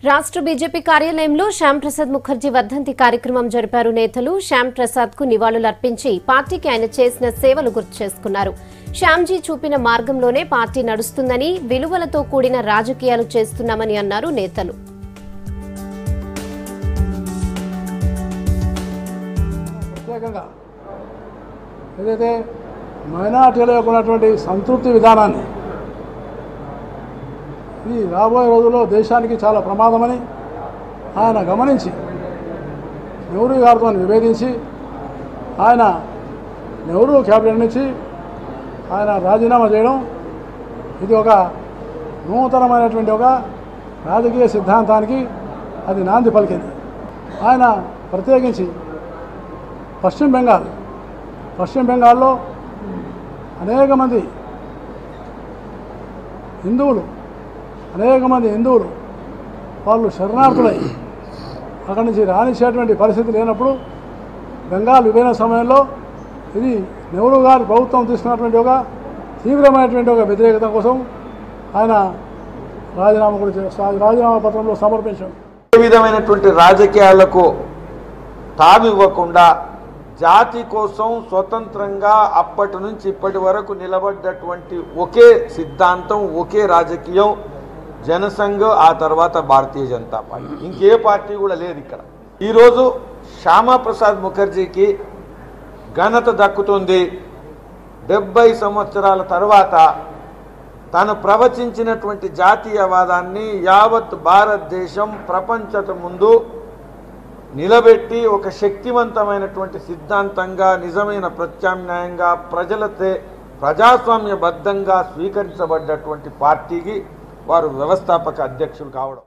రాష్ట్ర బీజేపీ కార్యాలయంలో శ్యామ్ ప్రసాద్ ముఖర్జీ వర్ధంతి కార్యక్రమం జరిపారు నేతలు శ్యామ్ ప్రసాద్ కు నివాళులర్పించి పార్టీకి ఆయన చేసిన సేవలు గుర్తు చేసుకున్నారు శ్యామ్జీ చూపిన మార్గంలోనే పార్టీ నడుస్తుందని విలువలతో కూడిన రాజకీయాలు చేస్తున్నామని అన్నారు నేతలు ప్రత్యేకంగా ఏదైతే మైనార్టీల యొక్క ఉన్నటువంటి సంతృప్తి విధానాన్ని ఇది రాబోయే రోజుల్లో దేశానికి చాలా ప్రమాదమని ఆయన గమనించి నెహ్రూ గారితో విభేదించి ఆయన నెహ్రూ క్యాబినెట్ నుంచి ఆయన రాజీనామా చేయడం ఇది ఒక నూతనమైనటువంటి ఒక రాజకీయ సిద్ధాంతానికి అది నాంది పలికింది ఆయన ప్రత్యేకించి పశ్చిమ బెంగాల్ పశ్చిమ బెంగాల్లో అనేక మంది హిందువులు అనేక మంది హిందువులు వాళ్ళు శరణార్థులై అక్కడి నుంచి రాణించేటువంటి పరిస్థితి లేనప్పుడు బెంగాల్ విభజన సమయంలో ఇది నెహ్రూ గారు ప్రభుత్వం తీసుకున్నటువంటి ఒక తీవ్రమైనటువంటి ఒక వ్యతిరేకత కోసం ఆయన రాజీనామా కూడా చే- రాజీనామా పత్రంలో సమర్పించాడు ఏ విధమైనటువంటి రాజకీయాలకు తావివ్వకుండా జాతి కోసం స్వతంత్రంగా అప్పటి నుంచి ఇప్పటి వరకు నిలబడ్డటువంటి ఒకే సిద్ధాంతం ఒకే రాజకీయం జనసంఘ్ ఆ తర్వాత భారతీయ జనతా పార్టీ ఇంకే పార్టీ కూడా లేదు ఇక్కడ ఈరోజు శ్యామాప్రసాద్ ముఖర్జీకి ఘనత దక్కుతుంది డెబ్బై సంవత్సరాల తర్వాత తాను ప్రవచించినటువంటి జాతీయవాదాన్ని యావత్ భారతదేశం ప్రపంచత ముందు నిలబెట్టి ఒక శక్తివంతమైనటువంటి సిద్ధాంతంగా నిజమైన ప్రత్యామ్నాయంగా ప్రజలతే ప్రజాస్వామ్యబద్ధంగా స్వీకరించబడ్డటువంటి పార్టీకి వారు వ్యవస్థాపక అధ్యక్షులు కావడం